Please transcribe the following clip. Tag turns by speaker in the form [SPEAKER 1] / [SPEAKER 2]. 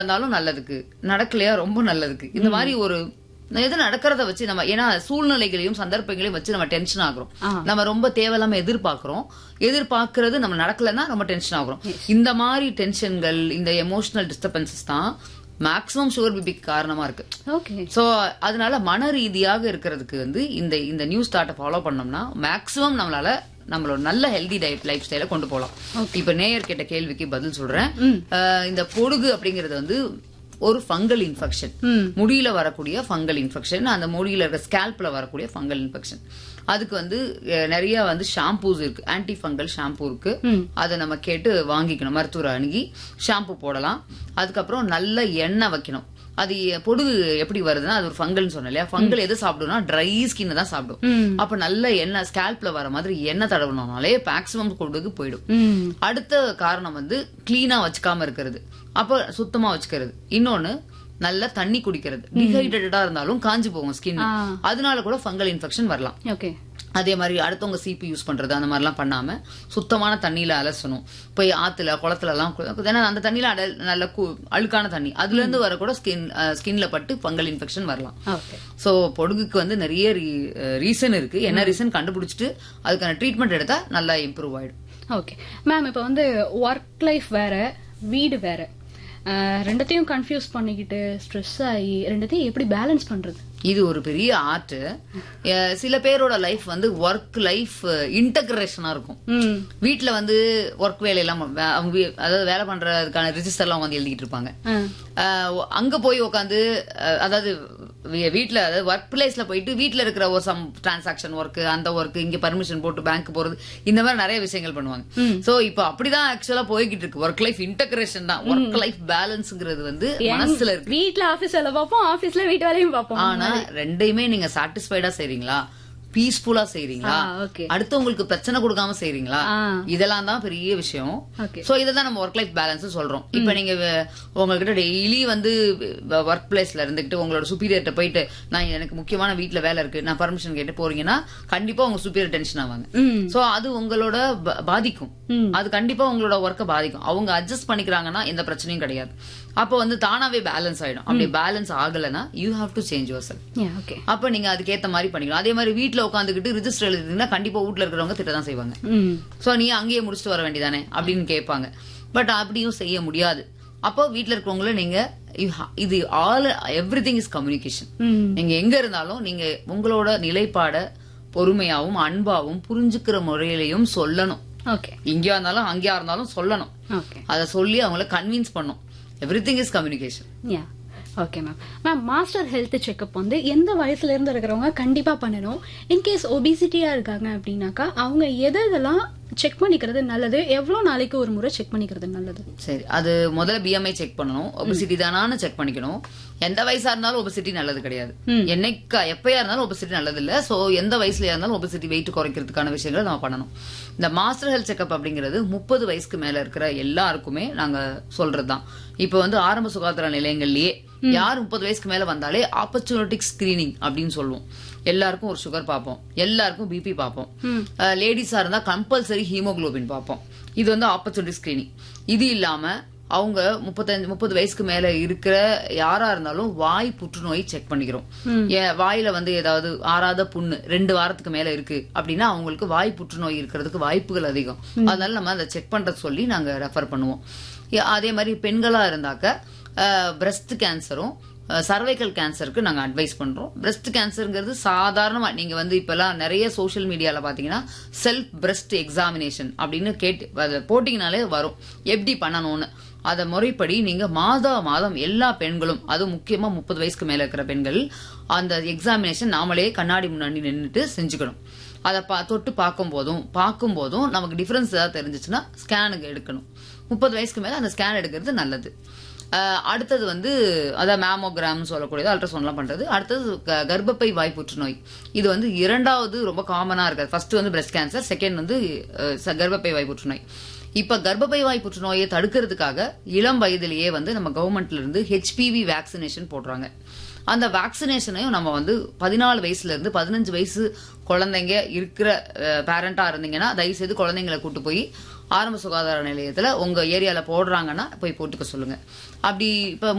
[SPEAKER 1] இருந்தாலும் நல்லதுக்கு நடக்கலையா ரொம்ப நல்லதுக்கு இந்த மாதிரி ஒரு எது நடக்கிறத வச்சு நம்ம ஏன்னா சூழ்நிலைகளையும் சந்தர்ப்பங்களையும் வச்சு நம்ம டென்ஷன் ஆகுறோம்
[SPEAKER 2] ஆ.
[SPEAKER 1] நம்ம ரொம்ப தேவையில்லாம எதிர்பார்க்கிறோம் எதிர்பார்க்கறது நம்ம நடக்கலைன்னா ரொம்ப டென்ஷன் ஆகுறோம் இந்த மாதிரி டென்ஷன்கள் இந்த எமோஷனல் டிஸ்டர்பன்சஸ் தான் மேக்ஸிமம் சுகர் பிபிக்கு காரணமா இருக்கு
[SPEAKER 2] ஓகே
[SPEAKER 1] சோ அதனால மன ரீதியாக இருக்கிறதுக்கு வந்து இந்த இந்த நியூ ஸ்டார்ட்டை ஃபாலோ பண்ணோம்னா மேக்ஸிமம் நம்மளால நம்மளோட நல்ல ஹெல்தி டயட் லைஃப் ஸ்டைல கொண்டு போகலாம் இப்ப நேயர் கேட்ட கேள்விக்கு பதில் சொல்றேன் அஹ், இந்த பொடுகு அப்படிங்கறது வந்து ஒரு ஃபங்கல் இன்ஃபெக்ஷன்
[SPEAKER 2] ம்.
[SPEAKER 1] முடியில வரக்கூடிய ஃபங்கல் இன்ஃபெக்ஷன் அந்த முடியில இருக்க ஸ்கேல்ப்ல வரக்கூடிய ஃபங்கல் இன்ஃபெக்ஷன் அதுக்கு வந்து அஹ், நிறைய வந்து ஷாம்பூஸ் இருக்கு ஆன்டி ஃபங்கல் ஷாம்பூ இருக்கு அதை நம்ம கேட்டு வாங்கிக்கணும் மருத்துவரை அணுகி ஷாம்பு போடலாம் அதுக்கப்புறம் நல்ல எண்ணெய் வைக்கணும் அது பொடுகு எப்படி வருதுன்னா அது ஒரு ஃபங்கல்னு சொன்னேன் இல்லையா ஃபங்கல் எது சாப்பிடும்னா ட்ரை ஸ்கின் தான் சாப்பிடும் அப்ப நல்ல எண்ணெய் ஸ்கேல்ப்ல வர மாதிரி எண்ணெய் தடவினோம்னாலே மேக்ஸிமம் பொடுகு போயிடும்
[SPEAKER 2] ம்
[SPEAKER 1] அடுத்த காரணம் வந்து கிளீனா வச்சுக்காம இருக்கிறது அப்ப சுத்தமா வச்சுக்கிறது இன்னொன்னு நல்ல தண்ணி குடிக்கிறது டிஹைட்ரேட்டடா இருந்தாலும் காஞ்சு போகும் ஸ்கின்
[SPEAKER 2] ஆ.
[SPEAKER 1] அதனால கூட ஃபங்கல் இன்ஃபெக்ஷன் வரலாம்
[SPEAKER 2] ஓகே
[SPEAKER 1] அதே மாதிரி அடுத்தவங்க சிபி யூஸ் பண்றது அந்த மாதிரிலாம் பண்ணாம சுத்தமான தண்ணியில அலசணும் போய் ஆத்துல குளத்துல எல்லாம் கு- ஏன்னா அந்த தண்ணியில அடல் நல்ல கு- அழுக்கான தண்ணி அதுல இருந்து வர கூட ஸ்கின் ஸ்கின்ல பட்டு ஃபங்கல் இன்ஃபெக்ஷன் வரலாம்
[SPEAKER 2] ஓகே
[SPEAKER 1] சோ பொடுகுக்கு வந்து நிறைய ரீசன் இருக்கு என்ன ரீசன் கண்டுபிடிச்சிட்டு அதுக்கான ட்ரீட்மெண்ட் எடுத்தா நல்லா இம்ப்ரூவ் ஆயிடும்
[SPEAKER 2] ஓகே மேம் இப்போ வந்து ஒர்க் லைஃப் வேற வீடு வேற அஹ், ரெண்டத்தையும் கன்ஃபியூஸ் பண்ணிக்கிட்டு ஸ்ட்ரெஸ் ஆகி ரெண்டத்தையும் எப்படி பேலன்ஸ் பண்றது
[SPEAKER 1] இது ஒரு பெரிய ஆர்ட் சில பேரோட லைஃப் வந்து ஒர்க் லைஃப் இன்டகிரேஷனா இருக்கும்
[SPEAKER 2] ம்
[SPEAKER 1] வீட்ல வந்து ஒர்க் வேலையெல்லாம் வே- அவங்க வீ- அதாவது வேலை பண்றதுக்கான ரிஜிஸ்டர் எல்லாம் வந்து எழுதிட்டு இருப்பாங்க
[SPEAKER 2] ஆ.
[SPEAKER 1] அஹ் அங்க போய் உட்காந்து அதாவது வீ- வீட்ல அதாவது ஒர்க் பிளேஸ்ல போயிட்டு வீட்ல இருக்கிற ஒரு சம் டிரான்சாக்ஷன் ஒர்க் அந்த ஒர்க் இங்க பர்மிஷன் போட்டு பேங்க் போறது இந்த மாதிரி நிறைய விஷயங்கள் பண்ணுவாங்க சோ இப்போ அப்படிதான் ஆக்சுவலா போய்கிட்டு இருக்கு ஒர்க் லைஃப் இன்டகிரேஷன் தான் ஒர்க் லைஃப் பேலன்ஸ்ங்கிறது வந்து மனசுல இருக்கு
[SPEAKER 2] வீட்ல ஆபீஸ் வேலை பார்ப்போம் ஆபீஸ்ல வீட்டு வேலையும் பார்ப்போம்
[SPEAKER 1] ஆனா ரெண்டையுமே நீங்க சாட்டிஸ்ஃபைடா செய்றீங்களா பீஸ்ஃபுல்லா செய்றீங்களா
[SPEAKER 2] ஆ, okay.
[SPEAKER 1] அடுத்தவங்களுக்கு பிரச்சனை கொடுக்காம செய்றீங்களா
[SPEAKER 2] ஆ.
[SPEAKER 1] இதெல்லாம் தான் பெரிய விஷயம்
[SPEAKER 2] Okay.
[SPEAKER 1] சோ இதை தான் நம்ம ஒர்க் லைஃப் பேலன்ஸ் சொல்றோம் இப்ப நீங்க வே- உங்ககிட்ட டெய்லி வந்து ஒர்க் பிளேஸ்ல இருந்துகிட்டு உங்களோட சுப்பீரியர்ட்ட போயிட்டு நான் எனக்கு முக்கியமான வீட்ல வேலை இருக்கு நான் பர்மிஷன் கேட்டு போறீங்கன்னா கண்டிப்பா உங்க சுப்பீரியர் டென்ஷன் ஆவாங்க
[SPEAKER 2] ம்
[SPEAKER 1] சோ அது உங்களோட ப- பாதிக்கும்
[SPEAKER 2] ம்.
[SPEAKER 1] அது கண்டிப்பா உங்களோட ஒர்க்கை பாதிக்கும் அவங்க அட்ஜஸ்ட் பண்ணிக்கிறாங்கன்னா எந்த பிரச்சனையும் கிடையாது அப்ப வந்து தானாவே பேலன்ஸ் ஆயிடும் அப்படி பேலன்ஸ் ஆகலைன்னா you have to change yourself
[SPEAKER 2] okay
[SPEAKER 1] அப்ப நீங்க அதுக்கேத்த மாதிரி பண்ணிக்கலாம் அதே மாதிரி வீட்ல உட்காந்துக்கிட்டு ரிஜிஸ்டர் எழுதிட்டீங்கன்னா கண்டிப்பா வீட்ல இருக்கிறவங்க திட்ட தான் செய்வாங்க
[SPEAKER 2] ம்
[SPEAKER 1] சோ நீ அங்கேயே முடிச்சுட்டு வர வேண்டியதானே அப்படின்னு கேட்பாங்க பட் அப்படியும் செய்ய முடியாது அப்போ வீட்ல இருக்கிறவங்கள நீங்க you ha- இது all everything is communication
[SPEAKER 2] hmm
[SPEAKER 1] நீங்க எங்க இருந்தாலும் நீங்க உங்களோட நிலைப்பாட பொறுமையாவும் அன்பாவும் புரிஞ்சுக்கிற முறையிலையும் சொல்லணும்
[SPEAKER 2] ஓகே
[SPEAKER 1] இங்கேயா இருந்தாலும் அங்கேயா இருந்தாலும் சொல்லணும்
[SPEAKER 2] ஓகே
[SPEAKER 1] அதை சொல்லி அவங்கள கன்வின்ஸ் பண்ணும் everything is communication
[SPEAKER 2] yeah okay ma'am ma'am master health checkup வந்து எந்த வயசுல இருந்து இருக்கிறவங்க கண்டிப்பா பண்ணணும் இன்கேஸ் ஒபிசிட்டியா இருக்காங்க அப்படின்னாக்கா அவங்க எது எதெல்லாம் செக் பண்ணிக்கிறது நல்லது எவ்வளவு நாளைக்கு ஒரு முறை செக் பண்ணிக்கிறது நல்லது
[SPEAKER 1] சரி அது முதல்ல பிஎம்ஐ செக் பண்ணணும் ஒபிசிட்டி தானான்னு செக் பண்ணிக்கணும் எந்த வயசா இருந்தாலும் ஒபிசிட்டி நல்லது கிடையாது என்னைக்கு எப்பயா இருந்தாலும் ஒபிசிட்டி நல்லது இல்ல சோ எந்த வயசுலயா இருந்தாலும் ஒபிசிட்டி வெயிட் குறைக்கிறதுக்கான விஷயங்களை நம்ம பண்ணணும் இந்த மாஸ்டர் ஹெல்த் செக்அப் அப்படிங்கிறது முப்பது வயசுக்கு மேல இருக்கிற எல்லாருக்குமே நாங்க சொல்றதுதான் இப்ப வந்து ஆரம்ப சுகாதார நிலையங்கள்லயே யார் முப்பது வயசுக்கு மேல வந்தாலே ஆப்பர்ச்சுனிட்டிக் ஸ்கிரீனிங் அப்படின்னு சொல்லுவோம் எல்லாருக்கும் ஒரு சுகர் பார்ப்போம் எல்லாருக்கும் பிபி பார்ப்போம் லேடிஸா இருந்தா கம்பல்சரி ஹீமோகுளோபின் பார்ப்போம் இது வந்து ஆப்பர்ச்சுனிட்டி ஸ்கிரீனிங் இது இல்லாம அவங்க முப்பத்தஞ்சு முப்பது வயசுக்கு மேல இருக்கிற யாரா இருந்தாலும் வாய் புற்றுநோய் செக் பண்ணிக்கிறோம் ஏன் வாயில வந்து ஏதாவது ஆறாத புண்ணு ரெண்டு வாரத்துக்கு மேல இருக்கு அப்படின்னா அவங்களுக்கு வாய் புற்றுநோய் இருக்கிறதுக்கு வாய்ப்புகள் அதிகம் அதனால நம்ம அதை செக் பண்றது சொல்லி நாங்க ரெஃபர் பண்ணுவோம் ஏ- அதே மாதிரி பெண்களா இருந்தாக்க பிரஸ்ட் கேன்சரும் சர்வைக்கல் கேன்சருக்கு நாங்க அட்வைஸ் பண்றோம் பிரஸ்ட் கேன்சருங்கிறது சாதாரணமா நீங்க வந்து இப்பெல்லாம் நிறைய சோஷியல் மீடியால பாத்தீங்கன்னா செல்ஃப் பிரஸ்ட் எக்ஸாமினேஷன் அப்படின்னு கேட்டு அதை போட்டிங்கனாலே வரும் எப்படி பண்ணணும்னு அதை முறைப்படி நீங்க மாதா மாதம் எல்லா பெண்களும் அதுவும் முக்கியமா முப்பது வயசுக்கு மேல இருக்கிற பெண்கள் அந்த எக்ஸாமினேஷன் நாமளே கண்ணாடி முன்னாடி நின்னுட்டு செஞ்சுக்கணும் அதை பா தொட்டு பார்க்கும் போதும் பார்க்கும் போதும் நமக்கு டிஃபரன்ஸ் ஏதாவது தெரிஞ்சிச்சுன்னா ஸ்கேனுக்கு எடுக்கணும் முப்பது வயசுக்கு மேல அந்த ஸ்கேன் எடுக்கிறது நல்லது அஹ் அடுத்தது வந்து அதான் மேமோகிராம் சொல்லக்கூடியது அல்ட்ராசவுண்ட்லாம் பண்றது அடுத்தது க- கர்ப்பப்பை வாய் புற்றுநோய் இது வந்து இரண்டாவது ரொம்ப காமனா இருக்காது ஃபர்ஸ்ட் வந்து பிரஸ்ட் கேன்சர் செகண்ட் வந்து அஹ், ச- கர்ப்பப்பை வாய் புற்றுநோய் இப்ப கர்ப்பப்பை வாய் புற்றுநோயை தடுக்கிறதுக்காக இளம் வயதிலேயே வந்து நம்ம கவர்மெண்ட்ல இருந்து ஹெச்பிவி வேக்சினேஷன் போடுறாங்க அந்த வேக்சினேஷனையும் நம்ம வந்து பதினாலு வயசுல இருந்து பதினஞ்சு வயசு குழந்தைங்க இருக்கிற பேரண்டா இருந்தீங்கன்னா தயவு செய்து குழந்தைங்களை கூட்டு போய் ஆரம்ப சுகாதார நிலையத்துல உங்க ஏரியால போடுறாங்கன்னா போய் போட்டுக்க சொல்லுங்க அப்படி இப்ப